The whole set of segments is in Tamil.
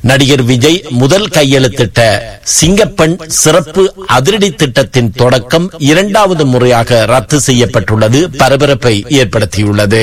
நடிகர் விஜய் முதல் கையெழுத்திட்ட சிங்கப்பெண் சிறப்பு அதிரடி திட்டத்தின் தொடக்கம் இரண்டாவது முறையாக ரத்து செய்யப்பட்டுள்ளது பரபரப்பை ஏற்படுத்தியுள்ளது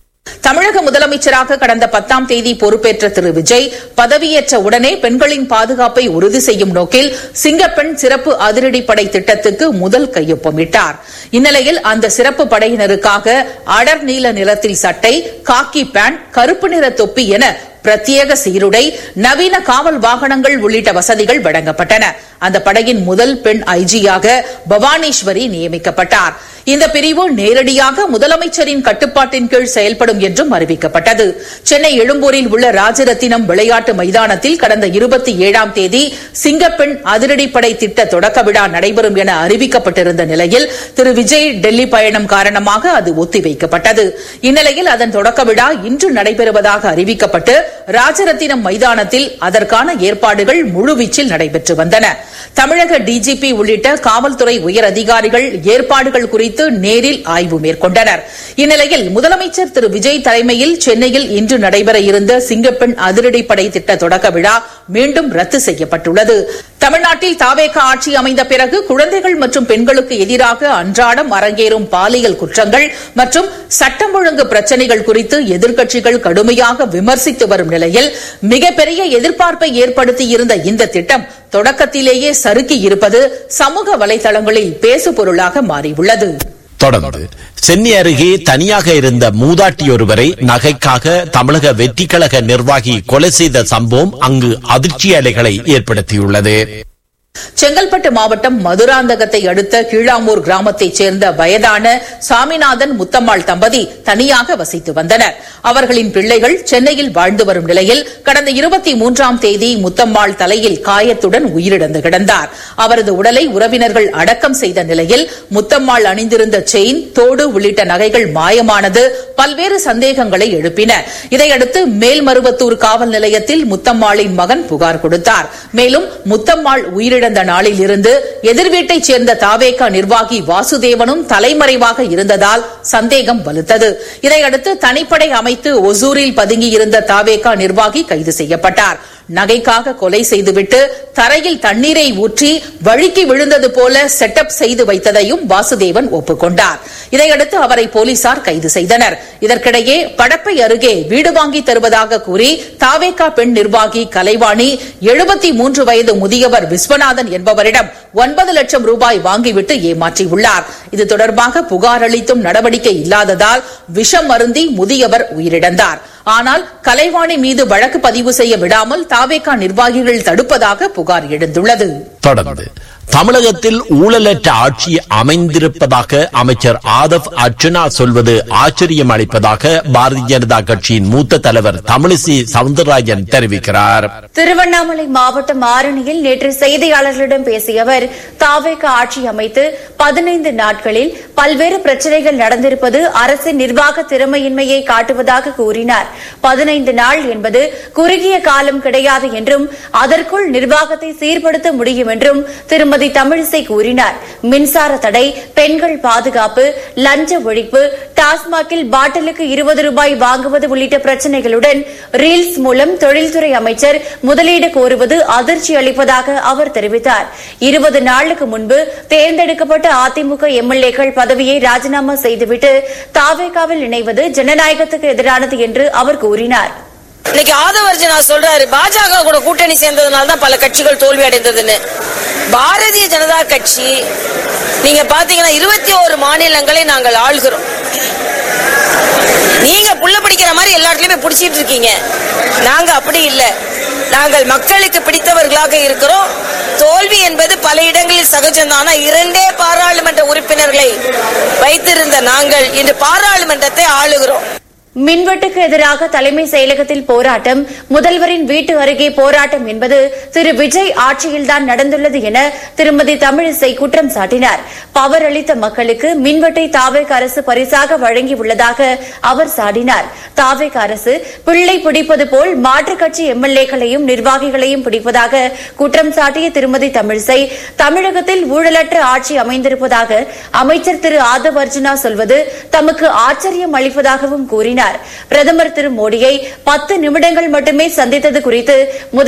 தமிழக முதலமைச்சராக கடந்த பத்தாம் தேதி பொறுப்பேற்ற திரு விஜய் பதவியேற்ற உடனே பெண்களின் பாதுகாப்பை உறுதி செய்யும் நோக்கில் சிங்கப்பெண் சிறப்பு அதிரடிப்படை திட்டத்துக்கு முதல் கையொப்பமிட்டார் இந்நிலையில் அந்த சிறப்பு படையினருக்காக அடர் நீல நிறத்தில் சட்டை காக்கி பேண்ட் கருப்பு நிற தொப்பி என பிரத்யேக சீருடை நவீன காவல் வாகனங்கள் உள்ளிட்ட வசதிகள் வழங்கப்பட்டன அந்த படையின் முதல் பெண் ஐஜியாக பவானீஸ்வரி நியமிக்கப்பட்டார் இந்த பிரிவு நேரடியாக முதலமைச்சரின் கட்டுப்பாட்டின் கீழ் செயல்படும் என்றும் அறிவிக்கப்பட்டது சென்னை எழும்பூரில் உள்ள ராஜரத்தினம் விளையாட்டு மைதானத்தில் கடந்த இருபத்தி ஏழாம் தேதி சிங்கப்பெண் அதிரடிப்படை திட்ட தொடக்க விழா நடைபெறும் என அறிவிக்கப்பட்டிருந்த நிலையில் திரு விஜய் டெல்லி பயணம் காரணமாக அது ஒத்திவைக்கப்பட்டது இந்நிலையில் அதன் தொடக்க விழா இன்று நடைபெறுவதாக அறிவிக்கப்பட்டு ராஜரத்தினம் மைதானத்தில் அதற்கான ஏற்பாடுகள் முழுவீச்சில் நடைபெற்று வந்தன தமிழக டிஜிபி உள்ளிட்ட காவல்துறை உயர் அதிகாரிகள் ஏற்பாடுகள் குறித்து நேரில் ஆய்வு மேற்கொண்டனர் இந்நிலையில் முதலமைச்சர் திரு விஜய் தலைமையில் சென்னையில் இன்று நடைபெற இருந்த சிங்கப்பெண் அதிரடிப்படை திட்ட தொடக்க விழா மீண்டும் ரத்து செய்யப்பட்டுள்ளது தமிழ்நாட்டில் தாவேக ஆட்சி அமைந்த பிறகு குழந்தைகள் மற்றும் பெண்களுக்கு எதிராக அன்றாடம் அரங்கேறும் பாலியல் குற்றங்கள் மற்றும் சட்டம் ஒழுங்கு பிரச்சினைகள் குறித்து எதிர்க்கட்சிகள் கடுமையாக விமர்சித்து வரும் நிலையில் மிகப்பெரிய எதிர்பார்ப்பை ஏற்படுத்தியிருந்த இந்த திட்டம் தொடக்கத்திலேயே சறுக்கி இருப்பது சமூக வலைதளங்களில் பேசுபொருளாக மாறியுள்ளது தொடர்ந்து சென்னை அருகே தனியாக இருந்த மூதாட்டி ஒருவரை நகைக்காக தமிழக வெற்றிக்கழக நிர்வாகி கொலை செய்த சம்பவம் அங்கு அதிர்ச்சி அலைகளை ஏற்படுத்தியுள்ளது செங்கல்பட்டு மாவட்டம் மதுராந்தகத்தை அடுத்த கீழாமூர் கிராமத்தைச் சேர்ந்த வயதான சாமிநாதன் முத்தம்மாள் தம்பதி தனியாக வசித்து வந்தனர் அவர்களின் பிள்ளைகள் சென்னையில் வாழ்ந்து வரும் நிலையில் கடந்த இருபத்தி மூன்றாம் தேதி முத்தம்மாள் தலையில் காயத்துடன் உயிரிழந்து கிடந்தார் அவரது உடலை உறவினர்கள் அடக்கம் செய்த நிலையில் முத்தம்மாள் அணிந்திருந்த செயின் தோடு உள்ளிட்ட நகைகள் மாயமானது பல்வேறு சந்தேகங்களை எழுப்பின இதையடுத்து மேல்மருவத்தூர் காவல் நிலையத்தில் முத்தம்மாளின் மகன் புகார் கொடுத்தார் மேலும் முத்தம்மாள் உயிரிழந்த நாளில் இருந்து எதிர்வீட்டைச் சேர்ந்த தாவேகா நிர்வாகி வாசுதேவனும் தலைமறைவாக இருந்ததால் சந்தேகம் வலுத்தது இதையடுத்து தனிப்படை அமைத்து ஒசூரில் பதுங்கியிருந்த தாவேகா நிர்வாகி கைது செய்யப்பட்டார் நகைக்காக கொலை செய்துவிட்டு தரையில் தண்ணீரை ஊற்றி வழுக்கி விழுந்தது போல செட்டப் செய்து வைத்ததையும் வாசுதேவன் ஒப்புக்கொண்டார் இதையடுத்து அவரை போலீசார் கைது செய்தனர் இதற்கிடையே படப்பை அருகே வீடு வாங்கி தருவதாக கூறி தாவேகா பெண் நிர்வாகி கலைவாணி எழுபத்தி மூன்று வயது முதியவர் விஸ்வநாதன் என்பவரிடம் ஒன்பது லட்சம் ரூபாய் வாங்கிவிட்டு ஏமாற்றியுள்ளார் இது தொடர்பாக புகார் அளித்தும் நடவடிக்கை இல்லாததால் விஷம் அருந்தி முதியவர் உயிரிழந்தார் ஆனால் கலைவாணி மீது வழக்கு பதிவு செய்ய விடாமல் தாவேகா நிர்வாகிகள் தடுப்பதாக புகார் எழுந்துள்ளது தொடர்ந்து தமிழகத்தில் ஊழலற்ற ஆட்சி அமைந்திருப்பதாக அமைச்சர் ஆதவ் அர்ச்சனா சொல்வது ஆச்சரியம் அளிப்பதாக பாரதிய ஜனதா கட்சியின் மூத்த தலைவர் தமிழிசை சவுந்தரராஜன் தெரிவிக்கிறார் திருவண்ணாமலை மாவட்டம் ஆரணியில் நேற்று செய்தியாளர்களிடம் பேசிய அவர் தாவேக ஆட்சி அமைத்து பதினைந்து நாட்களில் பல்வேறு பிரச்சனைகள் நடந்திருப்பது அரசின் நிர்வாக திறமையின்மையை காட்டுவதாக கூறினார் பதினைந்து நாள் என்பது குறுகிய காலம் கிடையாது என்றும் அதற்குள் நிர்வாகத்தை சீர்படுத்த முடியும் என்றும் திருமதி தமிழிசை கூறினார் மின்சார தடை பெண்கள் பாதுகாப்பு லஞ்ச ஒழிப்பு டாஸ்மாகில் பாட்டிலுக்கு இருபது ரூபாய் வாங்குவது உள்ளிட்ட பிரச்சனைகளுடன் ரீல்ஸ் மூலம் தொழில்துறை அமைச்சர் முதலீடு கோருவது அதிர்ச்சி அளிப்பதாக அவர் தெரிவித்தார் இருபது நாளுக்கு முன்பு தேர்ந்தெடுக்கப்பட்ட அதிமுக எம்எல்ஏக்கள் பதவியை ராஜினாமா செய்துவிட்டு தாவேகாவில் இணைவது ஜனநாயகத்துக்கு எதிரானது என்று அவர் கூறினார் இன்னைக்கு ஆதவர்ஜனா சொல்றாரு பாஜக கூட கூட்டணி சேர்ந்ததுனால தான் பல கட்சிகள் தோல்வி அடைந்ததுன்னு பாரதிய ஜனதா கட்சி நீங்க பாத்தீங்கன்னா இருபத்தி ஒரு மாநிலங்களை நாங்கள் ஆள்கிறோம் நீங்க புள்ள பிடிக்கிற மாதிரி எல்லா இடத்துலயுமே பிடிச்சிட்டு இருக்கீங்க நாங்க அப்படி இல்ல நாங்கள் மக்களுக்கு பிடித்தவர்களாக இருக்கிறோம் தோல்வி என்பது பல இடங்களில் சகஜம்தான் ஆனா இரண்டே பாராளுமன்ற உறுப்பினர்களை வைத்திருந்த நாங்கள் இன்று பாராளுமன்றத்தை ஆளுகிறோம் மின்வெட்டுக்கு எதிராக தலைமை செயலகத்தில் போராட்டம் முதல்வரின் வீட்டு அருகே போராட்டம் என்பது திரு விஜய் ஆட்சியில்தான் நடந்துள்ளது என திருமதி தமிழிசை குற்றம் சாட்டினார் பவர் அளித்த மக்களுக்கு மின்வெட்டை தாவேக அரசு பரிசாக வழங்கியுள்ளதாக அவர் சாடினார் தாவேக அரசு பிள்ளை பிடிப்பது போல் மாற்றுக் கட்சி எம்எல்ஏக்களையும் நிர்வாகிகளையும் பிடிப்பதாக குற்றம் சாட்டிய திருமதி தமிழிசை தமிழகத்தில் ஊழலற்ற ஆட்சி அமைந்திருப்பதாக அமைச்சர் திரு ஆதவ் அர்ஜுனா சொல்வது தமக்கு ஆச்சரியம் அளிப்பதாகவும் கூறினார் பிரதமர் திரு மோடியை பத்து நிமிடங்கள் மட்டுமே சந்தித்தது குறித்து முதல்